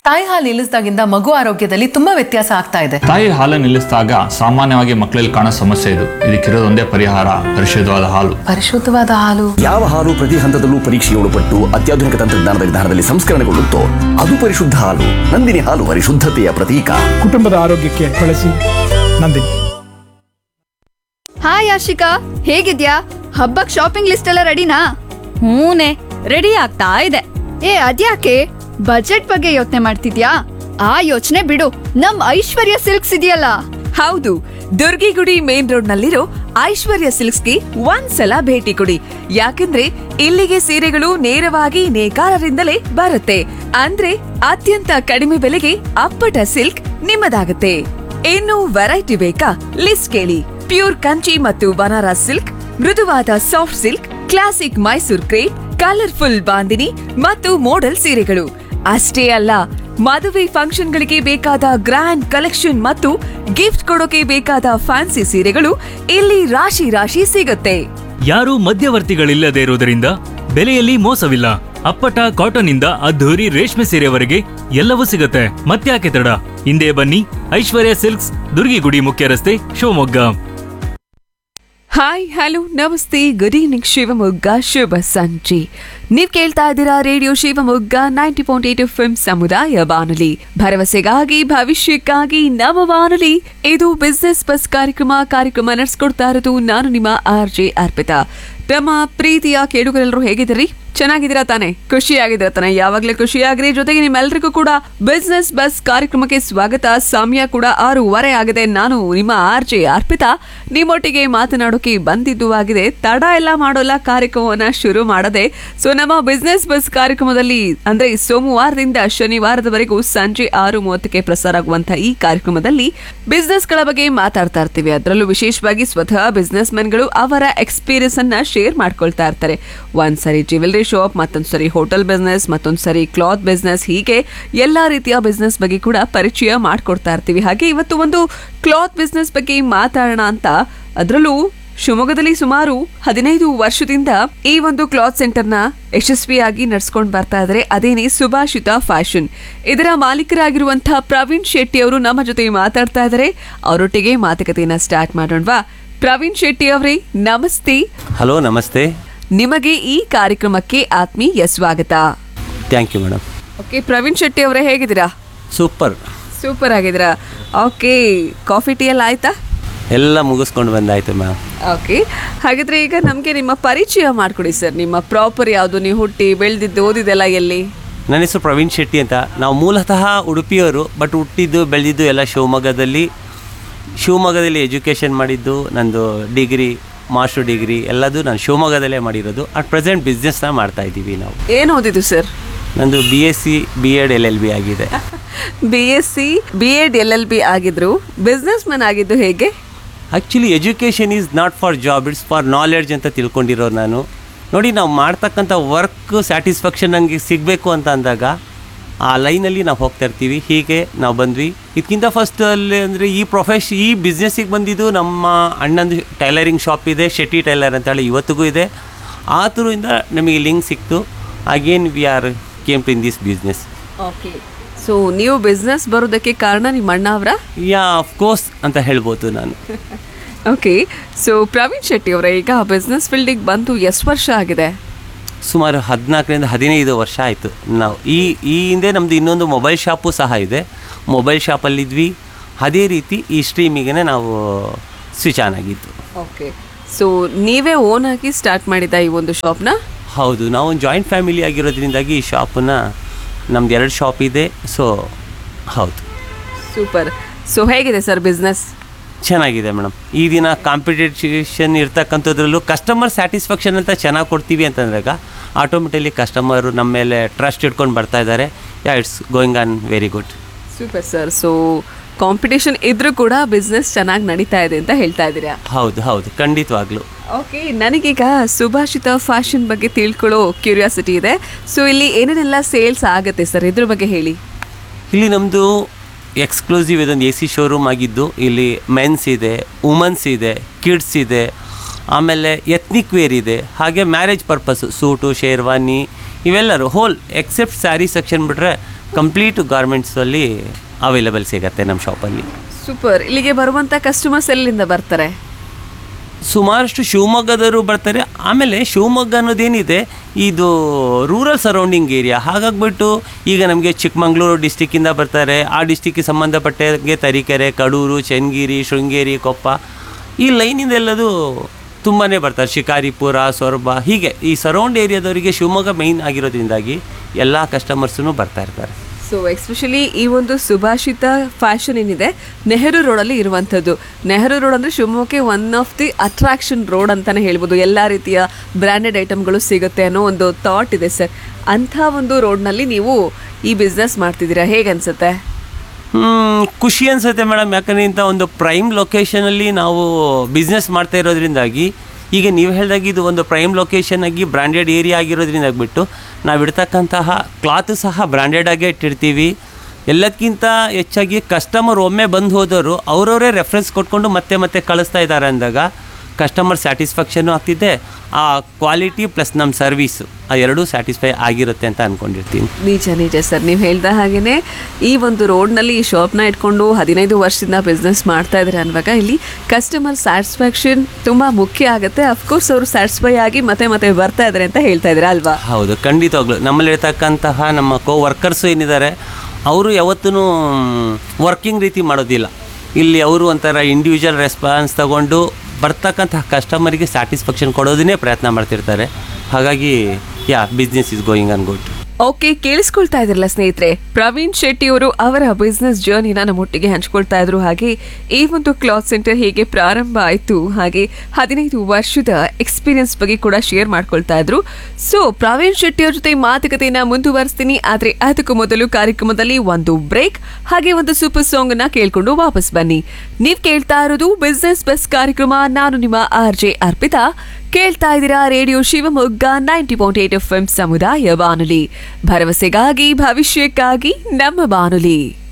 ತಾಯಿ ಹಾಲು ನಿಲ್ಲಿಸಿದಾಗಿಂದ ಮಗು ಆರೋಗ್ಯದಲ್ಲಿ ತುಂಬಾ ವ್ಯತ್ಯಾಸ ಆಗ್ತಾ ಇದೆ ತಾಯಿ ಹಾಲು ನಿಲ್ಲಿಸಿದಾಗ ಸಾಮಾನ್ಯವಾಗಿ ಮಕ್ಕಳಲ್ಲಿ ಕಾಣೋ ಸಮಸ್ಯೆ ಇದು ಇದಕ್ಕಿರೋದೊಂದೇ ಪರಿಹಾರ ಪರಿಶುದ್ಧವಾದ ಹಾಲು ಪರಿಶುದ್ಧವಾದ ಹಾಲು ಯಾವ ಹಾಲು ಪ್ರತಿ ಹಂತದಲ್ಲೂ ಪರೀಕ್ಷೆಗೆ ಒಳಪಟ್ಟು ಅತ್ಯಾಧುನಿಕ ತಂತ್ರಜ್ಞಾನದ ವಿಧಾನದಲ್ಲಿ ಸಂಸ್ಕರಣೆಗೊಳ್ಳುತ್ತೋ ಅದು ಪರಿಶುದ್ಧ ಹಾಲು ನಂದಿನಿ ಹಾಲು ಪರಿಶುದ್ಧತೆಯ ಪ್ರತೀಕ ಕುಟುಂಬದ ಆರೋಗ್ಯಕ್ಕೆ ಬಳಸಿ ನಂದಿನಿ ಹಾಯ್ ಆಶಿಕಾ ಹೇಗಿದ್ಯಾ ಹಬ್ಬಕ್ ಶಾಪಿಂಗ್ ಲಿಸ್ಟ್ ಎಲ್ಲ ರೆಡಿನಾ ಹೂನೆ ರೆಡಿ ಆಗ್ತಾ ಇದೆ ಏ ಅದ್ಯಾಕೆ ಬಜೆಟ್ ಬಗ್ಗೆ ಯೋಚನೆ ಮಾಡ್ತಿದ್ಯಾ ಆ ಯೋಚನೆ ಬಿಡು ನಮ್ ಐಶ್ವರ್ಯ ಸಿಲ್ಕ್ಸ್ ಇದೆಯಲ್ಲ ಹೌದು ದುರ್ಗಿಗುಡಿ ಮೇನ್ ರೋಡ್ ನಲ್ಲಿರೋ ಐಶ್ವರ್ಯ ಸಿಲ್ಕ್ಸ್ಗೆ ಒಂದ್ಸಲ ಭೇಟಿ ಕೊಡಿ ಯಾಕಂದ್ರೆ ಇಲ್ಲಿಗೆ ಸೀರೆಗಳು ನೇರವಾಗಿ ನೇಕಾರರಿಂದಲೇ ಬರುತ್ತೆ ಅಂದ್ರೆ ಅತ್ಯಂತ ಕಡಿಮೆ ಬೆಲೆಗೆ ಅಪ್ಪಟ ಸಿಲ್ಕ್ ನಿಮ್ಮದಾಗುತ್ತೆ ಇನ್ನು ವೆರೈಟಿ ಬೇಕಾ ಲಿಸ್ಟ್ ಕೇಳಿ ಪ್ಯೂರ್ ಕಂಚಿ ಮತ್ತು ಬನಾರಸ್ ಸಿಲ್ಕ್ ಮೃದುವಾದ soft silk classic Mysore crepe colourful bandhani ಮತ್ತು ಮೋಡಲ್ ಸೀರೆಗಳು ಅಷ್ಟೇ ಅಲ್ಲ ಮದುವೆ ಫಂಕ್ಷನ್ಗಳಿಗೆ ಬೇಕಾದ ಗ್ರ್ಯಾಂಡ್ ಕಲೆಕ್ಷನ್ ಮತ್ತು ಗಿಫ್ಟ್ ಕೊಡೋಕೆ ಬೇಕಾದ ಫ್ಯಾನ್ಸಿ ಸೀರೆಗಳು ಇಲ್ಲಿ ರಾಶಿ ರಾಶಿ ಸಿಗುತ್ತೆ ಯಾರೂ ಮಧ್ಯವರ್ತಿಗಳಿಲ್ಲದೆ ಇರುವುದರಿಂದ ಬೆಲೆಯಲ್ಲಿ ಮೋಸವಿಲ್ಲ ಅಪ್ಪಟ ಕಾಟನ್ ಇಂದ ಅದ್ಧೂರಿ ರೇಷ್ಮೆ ಸೀರೆವರೆಗೆ ಎಲ್ಲವೂ ಸಿಗುತ್ತೆ ಮತ್ತ್ಯಾಕೆ ತಡ ಹಿಂದೆ ಬನ್ನಿ ಐಶ್ವರ್ಯ ಸಿಲ್ಕ್ಸ್ ದುರ್ಗಿಗುಡಿ ಮುಖ್ಯ ರಸ್ತೆ ಶಿವಮೊಗ್ಗ ಹಾಯ್ ಹಲೋ ನಮಸ್ತೆ ಗುಡ್ ಈವ್ನಿಂಗ್ ಶಿವಮೊಗ್ಗ ಶುಭ ಸಂಜೆ ನೀವ್ ಕೇಳ್ತಾ ಇದ್ದೀರಾ radio Shivamogga ninety point eight F ಸಮುದಾಯ ಬಾನುಲಿ ಭರವಸೆಗಾಗಿ ಭವಿಷ್ಯಕ್ಕಾಗಿ ನವ ಬಾನುಲಿ ಇದು ಬಿಸ್ನೆಸ್ ಬಸ್ ಕಾರ್ಯಕ್ರಮ ಕಾರ್ಯಕ್ರಮ ನಡೆಸ್ಕೊಡ್ತಾ ಇರೋದು ನಾನು ನಿಮ್ಮ ಆರ್ ಜೆ ಅರ್ಪಿತಾ ನಮ್ಮ ಪ್ರೀತಿಯ ಕೇಳುಗರೆಲ್ಲರೂ ಹೇಗಿದ್ದೀರಿ ಚೆನ್ನಾಗಿದ್ದೀರಾ ತಾನೆ ಖುಷಿಯಾಗಿದ್ದೀರಾ ತಾನೆ ಯಾವಾಗ್ಲೂ ಖುಷಿಯಾಗ್ರಿ ಜೊತೆಗೆ ನಿಮ್ಮೆಲ್ಲರಿಗೂ ಕೂಡ ಬಿಸ್ನೆಸ್ ಬಸ್ ಕಾರ್ಯಕ್ರಮಕ್ಕೆ ಸ್ವಾಗತ ಸಮಯ ಕೂಡ ಆರೂವರೆ ಆಗಿದೆ ನಾನು ನಿಮ್ಮ ಆರ್ ಜೆ ಅರ್ಪಿತಾ ನಿಮ್ಮೊಟ್ಟಿಗೆ ಮಾತನಾಡೋಕೆ ಬಂದಿದ್ದು ಆಗಿದೆ ತಡ ಎಲ್ಲ ಮಾಡೋಲ್ಲ ಕಾರ್ಯಕ್ರಮವನ್ನ ಶುರು ಮಾಡದೆ ಸೊ ನಮ್ಮ ಬಿಸ್ನೆಸ್ ಬಸ್ ಕಾರ್ಯಕ್ರಮದಲ್ಲಿ ಅಂದ್ರೆ ಸೋಮವಾರದಿಂದ ಶನಿವಾರದವರೆಗೂ ಸಂಜೆ ಆರು ಮೂವತ್ತಕ್ಕೆ ಪ್ರಸಾರ ಆಗುವಂತಹ ಈ ಕಾರ್ಯಕ್ರಮದಲ್ಲಿ ಬಿಸ್ನೆಸ್ ಗಳ ಬಗ್ಗೆ ಮಾತಾಡ್ತಾ ಇರ್ತೀವಿ ಅದರಲ್ಲೂ ವಿಶೇಷವಾಗಿ ಸ್ವತಃ ಬಿಸ್ನೆಸ್ ಮೆನ್ಗಳು ಅವರ ಎಕ್ಸ್ಪೀರಿಯನ್ಸ್ ಅನ್ನ ಶೇರ್ ಮಾಡ್ಕೊಳ್ತಾ ಇರ್ತಾರೆ ಒಂದ್ಸರಿ ಜ್ಯುವೆಲರಿ ಶಾಪ್ ಮತ್ತೊಂದ್ಸರಿ ಹೋಟೆಲ್ ಬಿಸ್ನೆಸ್ ಮತ್ತೊಂದ್ಸರಿ ಕ್ಲಾತ್ ಬಿಸ್ನೆಸ್ ಹೀಗೆ ಎಲ್ಲಾ ರೀತಿಯ ಬಿಸ್ನೆಸ್ ಬಗ್ಗೆ ಕೂಡ ಪರಿಚಯ ಮಾಡ್ಕೊಡ್ತಾ ಇರ್ತೀವಿ ಹಾಗೆ ಇವತ್ತು ಒಂದು ಕ್ಲಾತ್ ಬಿಸ್ನೆಸ್ ಬಗ್ಗೆ ಮಾತಾಡೋಣ ಅಂತ ಅದರಲ್ಲೂ ಶಿವಮೊಗ್ಗದಲ್ಲಿ ಸುಮಾರು ಹದಿನೈದು ವರ್ಷದಿಂದ ಈ ಒಂದು ಕ್ಲಾತ್ ಸೆಂಟರ್ ನ ಯಶಸ್ವಿಯಾಗಿ ನಡ್ಸ್ಕೊಂಡು ಬರ್ತಾ ಇದ್ದಾರೆ ಅದೇನೆ ಸುಭಾಷಿತ ಫ್ಯಾಷನ್ ಇದರ ಮಾಲೀಕರಾಗಿರುವಂತಹ ಪ್ರವೀಣ್ ಶೆಟ್ಟಿ ಅವರು ನಮ್ಮ ಜೊತೆ ಮಾತಾಡ್ತಾ ಇದ್ದಾರೆ ಅವರೊಟ್ಟಿಗೆ ಮಾತುಕತೆಯನ್ನ ಸ್ಟಾರ್ಟ್ ಮಾಡೋಣವಾ ಪ್ರವೀಣ್ ಶೆಟ್ಟಿ ಅವರೇ ನಮಸ್ತೆ ಹಲೋ ನಮಸ್ತೆ ನಿಮಗೆ ಈ ಕಾರ್ಯಕ್ರಮಕ್ಕೆ ಆತ್ಮೀಯ ಸ್ವಾಗತ thank you madam okay Praveen Shetty ಅವರೇ ಹೇಗಿದ್ದೀರಾ ಸೂಪರ್ ಸೂಪರ್ ಆಗಿದ್ದೀರಾ ಓಕೆ ಕಾಫಿ ಟೀ ಎಲ್ಲ ಆಯ್ತಾ ಎಲ್ಲ ಮುಗಿಸ್ಕೊಂಡು ಬಂದಾಯ್ತು ಮ್ಯಾಮ್ ಓಕೆ ಹಾಗಿದ್ರೆ ಈಗ ನಮಗೆ ನಿಮ್ಮ ಪರಿಚಯ ಮಾಡ್ಕೊಡಿ ಸರ್ ನಿಮ್ಮ ಪ್ರಾಪರ್ ಯಾವುದು ನೀವು ಹುಟ್ಟಿ ಬೆಳೆದಿದ್ದು ಓದಿದ್ದೆಲ್ಲ ಎಲ್ಲಿ ನನ್ನ ಹೆಸರು ಪ್ರವೀಣ್ ಶೆಟ್ಟಿ ಅಂತ ನಾವು ಮೂಲತಃ ಉಡುಪಿಯವರು ಬಟ್ ಹುಟ್ಟಿದ್ದು ಬೆಳೆದಿದ್ದು ಎಲ್ಲ ಶಿವಮೊಗ್ಗದಲ್ಲಿ ಶಿವಮೊಗ್ಗದಲ್ಲಿ ಎಜುಕೇಷನ್ ಮಾಡಿದ್ದು ನಂದು ಡಿಗ್ರಿ ಮಾಸ್ಟರ್ ಡಿಗ್ರಿ ಎಲ್ಲದು ನಾನು ಶಿವಮೊಗ್ಗದಲ್ಲೇ ಮಾಡಿರೋದು ಅಟ್ ಪ್ರೆಸೆಂಟ್ ಬಿಸ್ನೆಸ್ನ ಮಾಡ್ತಾ ಇದ್ದೀವಿ ನಾವು ಏನು ಓದಿದ್ದು ಸರ್ ನಂದು B S C B Ed L L B ಆಗಿದೆ B S C B Ed L L B ಆಗಿದ್ರು ಬಿಸ್ನೆಸ್ ಮ್ಯಾನ್ ಆಗಿದ್ದು ಹೇಗೆ actually education is not for job it's for knowledge ಅಂತ ತಿಳ್ಕೊಂಡಿರೋರು ನಾನು ನೋಡಿ ನಾವು ಮಾಡ್ತಕ್ಕಂಥ ವರ್ಕ್ ಸ್ಯಾಟಿಸ್ಫ್ಯಾಕ್ಷನ್ ನನಗೆ ಸಿಗಬೇಕು ಅಂತ ಅಂದಾಗ ಆ ಲೈನಲ್ಲಿ ನಾವು ಹೋಗ್ತಾ ಇರ್ತೀವಿ ಹೀಗೆ ನಾವು ಬಂದ್ವಿ ಇದಕ್ಕಿಂತ ಫಸ್ಟ್ ಅಲ್ಲಿ ಅಂದರೆ ಈ ಪ್ರೊಫೆಷ್ ಈ ಬಿಸ್ನೆಸ್ಸಿಗೆ ಬಂದಿದ್ದು ನಮ್ಮ ಅಣ್ಣಂದು ಟೈಲರಿಂಗ್ ಶಾಪ್ ಇದೆ ಶೆಟ್ಟಿ ಟೈಲರ್ ಅಂತ ಹೇಳಿ ಇವತ್ತಿಗೂ ಇದೆ ಆ ಥರದಿಂದ ನಮಗೆ ಲಿಂಕ್ ಸಿಕ್ತು again we are came to in this business okay so ನೀವು ಬಿಸ್ನೆಸ್ ಬರೋದಕ್ಕೆ ಕಾರಣ ನಿಮ್ಮ ಅಣ್ಣ ಅವರ ಯಾ ಕೋರ್ಸ್ ಅಂತ ಹೇಳ್ಬೋದು ನಾನು ಓಕೆ ಸೊ ಪ್ರವೀಣ್ ಶೆಟ್ಟಿ ಅವರ ಈಗ ಬಿಸ್ನೆಸ್ ಫೀಲ್ಡಿಗೆ ಬಂದು ಎಷ್ಟು ವರ್ಷ ಆಗಿದೆ ಸುಮಾರು ಹದಿನಾಲ್ಕರಿಂದ ಹದಿನೈದು ವರ್ಷ ಆಯಿತು ನಾವು ಈ ಈ ಹಿಂದೆ ನಮ್ಮದು ಇನ್ನೊಂದು ಮೊಬೈಲ್ ಶಾಪು ಸಹ ಇದೆ ಮೊಬೈಲ್ ಶಾಪಲ್ಲಿದ್ವಿ ಅದೇ ರೀತಿ ಈ ಸ್ಟ್ರೀಮಿಗೆ ನಾವು ಸ್ವಿಚ್ ಆನ್ ಆಗಿದ್ದು ಓಕೆ ಸೊ ನೀವೇ ಓನ್ ಆಗಿ ಸ್ಟಾರ್ಟ್ ಮಾಡಿದ ಈ ಒಂದು ಶಾಪ್ನ ಹೌದು ನಾವು ಒಂದು ಜಾಯಿಂಟ್ ಫ್ಯಾಮಿಲಿ ಆಗಿರೋದ್ರಿಂದಾಗಿ ಈ ಶಾಪನ್ನ ನಮ್ದು ಎರಡು ಶಾಪ್ ಇದೆ ಸೊ ಹೌದು ಸೂಪರ್ ಸೊ ಹೇಗಿದೆ ಸರ್ ಬಿಸ್ನೆಸ್ ಚೆನ್ನಾಗಿದೆ ಮೇಡಮ್ ಈ ದಿನ ಕಾಂಪಿಟೇಷನ್ ಇರ್ತಕ್ಕಂಥದ್ರಲ್ಲೂ ಕಸ್ಟಮರ್ ಸ್ಯಾಟಿಸ್ಫ್ಯಾಕ್ಷನ್ ಅಂತ ಚೆನ್ನಾಗಿ ಕೊಡ್ತೀವಿ ಅಂತಂದಾಗ ಆಟೋಮೆಟಿಕಲಿ ಕಸ್ಟಮರು ನಮ್ಮ ಮೇಲೆ ಟ್ರಸ್ಟ್ ಇಟ್ಕೊಂಡು ಬರ್ತಾ ಇದ್ದಾರೆ yeah it's going on very good super sir so competition ಇದ್ರೂ ಕೂಡ ಬಿಸ್ನೆಸ್ ಚೆನ್ನಾಗಿ ನಡೀತಾ ಇದೆ ಅಂತ ಹೇಳ್ತಾ ಇದ್ದೀರಾ ಹೌದು ಹೌದು ಖಂಡಿತವಾಗ್ಲೂ ಓಕೆ ನನಗೀಗ ಸುಭಾಷಿತ ಫ್ಯಾಷನ್ ಬಗ್ಗೆ ತಿಳ್ಕೊಳ್ಳೋ ಕ್ಯೂರಿಯಾಸಿಟಿ ಇದೆ ಸೊ ಇಲ್ಲಿ ಏನೇನೆಲ್ಲ ಸೇಲ್ಸ್ ಆಗುತ್ತೆ ಸರ್ ಇದ್ರ ಬಗ್ಗೆ ಹೇಳಿ ಇಲ್ಲಿ ನಮ್ಮದು ಎಕ್ಸ್ಕ್ಲೂಸಿವ್ ಇದೊಂದು ಎ ಸಿ ಶೋರೂಮ್ ಆಗಿದ್ದು ಇಲ್ಲಿ ಮೆನ್ಸ್ ಇದೆ ವುಮನ್ಸ್ ಇದೆ ಕಿಡ್ಸ್ ಇದೆ ಆಮೇಲೆ ಎತ್ನಿಕ್ ವೇರ್ ಇದೆ ಹಾಗೆ ಮ್ಯಾರೇಜ್ ಪರ್ಪಸ್ ಸೂಟು ಶೇರ್ವಾನಿ ಇವೆಲ್ಲರೂ ಹೋಲ್ ಎಕ್ಸೆಪ್ಟ್ ಸ್ಯಾರಿ ಸೆಕ್ಷನ್ ಬಿಟ್ಟರೆ ಕಂಪ್ಲೀಟ್ ಗಾರ್ಮೆಂಟ್ಸಲ್ಲಿ ಅವೈಲೇಬಲ್ ಸಿಗತ್ತೆ ನಮ್ಮ ಶಾಪಲ್ಲಿ ಸೂಪರ್ ಇಲ್ಲಿಗೆ ಬರುವಂತ ಕಸ್ಟಮರ್ಸ್ ಎಲ್ಲಿಂದ ಬರ್ತಾರೆ ಸುಮಾರಷ್ಟು ಶಿವಮೊಗ್ಗದವರು ಬರ್ತಾರೆ ಆಮೇಲೆ ಶಿವಮೊಗ್ಗ ಅನ್ನೋದೇನಿದೆ ಇದು ರೂರಲ್ ಸರೌಂಡಿಂಗ್ ಏರಿಯಾ ಹಾಗಾಗ್ಬಿಟ್ಟು ಈಗ ನಮಗೆ ಚಿಕ್ಕಮಂಗ್ಳೂರು ಡಿಸ್ಟಿಕ್ಕಿಂದ ಬರ್ತಾರೆ ಆ ಡಿಸ್ಟಿಕ್ಕಿಗೆ ಸಂಬಂಧಪಟ್ಟಾಗೆ ತರೀಕೆರೆ ಕಡೂರು ಚನ್ನಗಿರಿ ಶೃಂಗೇರಿ ಕೊಪ್ಪ ಈ ಲೈನಿಂದೆಲ್ಲದು ತುಂಬಾ ಬರ್ತಾರೆ ಶಿಕಾರಿಪುರ ಸೊರಬ ಹೀಗೆ ಈ ಸರೌಂಡ್ ಏರಿಯಾದವರಿಗೆ ಶಿವಮೊಗ್ಗ ಮೈನ್ ಆಗಿರೋದ್ರಿಂದಾಗಿ ಎಲ್ಲ ಕಸ್ಟಮರ್ಸೂ ಬರ್ತಾ ಇರ್ತಾರೆ ಸೊ ಎಸ್ಪೆಷಲಿ ಈ ಒಂದು ಸುಭಾಷಿತ ಫ್ಯಾಷನ್ ಏನಿದೆ ನೆಹರು ರೋಡಲ್ಲಿ ಇರುವಂಥದ್ದು ನೆಹರು ರೋಡ್ ಅಂದರೆ ಶಿವಮೊಗ್ಗಕ್ಕೆ one of the attraction road ಅಂತಲೇ ಹೇಳ್ಬೋದು ಎಲ್ಲ ರೀತಿಯ ಬ್ರ್ಯಾಂಡೆಡ್ ಐಟಮ್ಗಳು ಸಿಗುತ್ತೆ ಅನ್ನೋ ಒಂದು ಥಾಟ್ ಇದೆ ಸರ್ ಅಂಥ ಒಂದು ರೋಡ್ನಲ್ಲಿ ನೀವು ಈ ಬಿಸ್ನೆಸ್ ಮಾಡ್ತಿದ್ದೀರಾ ಹೇಗೆ ಅನ್ಸುತ್ತೆ ಹ್ಮ್, ಖುಷಿ ಅನ್ಸುತ್ತೆ ಮೇಡಮ್ ಯಾಕಂದರೆ ಇಂಥ ಒಂದು ಪ್ರೈಮ್ ಲೊಕೇಶನಲ್ಲಿ ನಾವು ಬಿಸ್ನೆಸ್ ಮಾಡ್ತಾ ಇರೋದ್ರಿಂದಾಗಿ ಈಗ ನೀವು ಹೇಳಿದಾಗ ಇದು ಒಂದು ಪ್ರೈಮ್ ಲೊಕೇಶನ್ ಆಗಿ ಬ್ರ್ಯಾಂಡೆಡ್ ಏರಿಯಾ ಆಗಿರೋದ್ರಿಂದ ಬಿಟ್ಟು ನಾವು ಇಡ್ತಕ್ಕಂತಹ ಕ್ಲಾತ್ ಸಹ ಬ್ರ್ಯಾಂಡೆಡ್ ಆಗೇ ಇಟ್ಟಿರ್ತೀವಿ ಎಲ್ಲದಕ್ಕಿಂತ ಹೆಚ್ಚಾಗಿ ಕಸ್ಟಮರ್ ಒಮ್ಮೆ ಬಂದು ಹೋದವರು ಅವರವರೇ ರೆಫರೆನ್ಸ್ ಕೊಟ್ಕೊಂಡು ಮತ್ತೆ ಮತ್ತೆ ಕಳಿಸ್ತಾ ಇದ್ದಾರೆ ಅಂದಾಗ ಕಸ್ಟಮರ್ ಸ್ಯಾಟಿಸ್ಫ್ಯಾಕ್ಷನು ಆಗ್ತಿದೆ ಆ ಕ್ವಾಲಿಟಿ ಪ್ಲಸ್ ನಮ್ಮ ಸರ್ವೀಸು ಆ ಎರಡೂ ಸ್ಯಾಟಿಸ್ಫೈ ಆಗಿರುತ್ತೆ ಅಂತ ಅಂದ್ಕೊಂಡಿರ್ತೀನಿ ನಿಜ ನಿಜ ಸರ್ ನೀವು ಹೇಳ್ದ ಹಾಗೇನೆ ಈ ಒಂದು ರೋಡ್ನಲ್ಲಿ ಈ ಶಾಪ್ನ ಇಟ್ಕೊಂಡು ಹದಿನೈದು ವರ್ಷದಿಂದ ಬಿಸ್ನೆಸ್ ಮಾಡ್ತಾ ಇದ್ದಾರೆ ಅನ್ನುವಾಗ ಇಲ್ಲಿ ಕಸ್ಟಮರ್ ಸ್ಯಾಟಿಸ್ಫ್ಯಾಕ್ಷನ್ ತುಂಬ ಮುಖ್ಯ ಆಗುತ್ತೆ ಅಫ್ಕೋರ್ಸ್ ಅವರು ಸ್ಯಾಟಿಸ್ಫೈ ಆಗಿ ಮತ್ತೆ ಮತ್ತೆ ಬರ್ತಾ ಇದ್ದಾರೆ ಅಂತ ಹೇಳ್ತಾ ಇದ್ದೀರಾ ಅಲ್ವಾ ಹೌದು ಖಂಡಿತವಾಗ್ಲು ನಮ್ಮಲ್ಲಿರ್ತಕ್ಕಂತಹ ನಮ್ಮ ಕೋ ವರ್ಕರ್ಸು ಏನಿದ್ದಾರೆ ಅವರು ಯಾವತ್ತೂ ವರ್ಕಿಂಗ್ ರೀತಿ ಮಾಡೋದಿಲ್ಲ ಇಲ್ಲಿ ಅವರು ಒಂಥರ ಇಂಡಿವಿಜುವಲ್ ರೆಸ್ಪಾನ್ಸ್ ತಗೊಂಡು ಬರ್ತಕ್ಕಂತಹ ಕಸ್ಟಮರಿಗೆ ಸ್ಯಾಟಿಸ್ಫ್ಯಾಕ್ಷನ್ ಕೊಡೋದನ್ನೇ ಪ್ರಯತ್ನ ಮಾಡ್ತಿರ್ತಾರೆ ಹಾಗಾಗಿ yeah business is going on good okay ಕೇಳಿಸ್ಕೊಳ್ತಾ ಇದ್ರಲ್ಲ ಸ್ನೇಹಿತರೆ ಪ್ರವೀಣ್ ಶೆಟ್ಟಿ ಅವರು ಅವರ ಬಿಸ್ನೆಸ್ ಜರ್ನಿನ ನಮ್ಮೊಟ್ಟಿಗೆ ಹಂಚ್ಕೊಳ್ತಾ ಇದ್ರು ಹಾಗೆ ಈ ಒಂದು ಕ್ಲಾತ್ ಸೆಂಟರ್ ಹೇಗೆ ಪ್ರಾರಂಭ ಆಯಿತು ಹಾಗೆ ಹದಿನೈದು ವರ್ಷದ ಎಕ್ಸ್ಪೀರಿಯನ್ಸ್ ಬಗ್ಗೆ ಕೂಡ ಶೇರ್ ಮಾಡ್ಕೊಳ್ತಾ ಇದ್ರು ಸೊ ಪ್ರವೀಣ್ ಶೆಟ್ಟಿ ಅವ್ರ ಜೊತೆ ಮಾತುಕತೆಯನ್ನ ಮುಂದುವರಿಸ್ತೀನಿ ಆದ್ರೆ ಅದಕ್ಕೂ ಮೊದಲು ಕಾರ್ಯಕ್ರಮದಲ್ಲಿ ಒಂದು ಬ್ರೇಕ್ ಹಾಗೆ ಒಂದು ಸೂಪರ್ ಸಾಂಗ್ ಅನ್ನ ಕೇಳ್ಕೊಂಡು ವಾಪಸ್ ಬನ್ನಿ ನೀವ್ ಕೇಳ್ತಾ ಇರೋದು ಬಿಸ್ನೆಸ್ ಬಸ್ ಕಾರ್ಯಕ್ರಮ ನಾನು ನಿಮ್ಮ ಆರ್ ಜೆ ಅರ್ಪಿತಾ ಕೇಳ್ತಾ ಇದ್ದೀರಾ radio Shivamogga ninety point eight F M ಸಮುದಾಯ ಬಾನುಲಿ ಭರವಸೆಗಾಗಿ ಭವಿಷ್ಯಕ್ಕಾಗಿ ನಮ್ಮ ಬಾನುಲಿ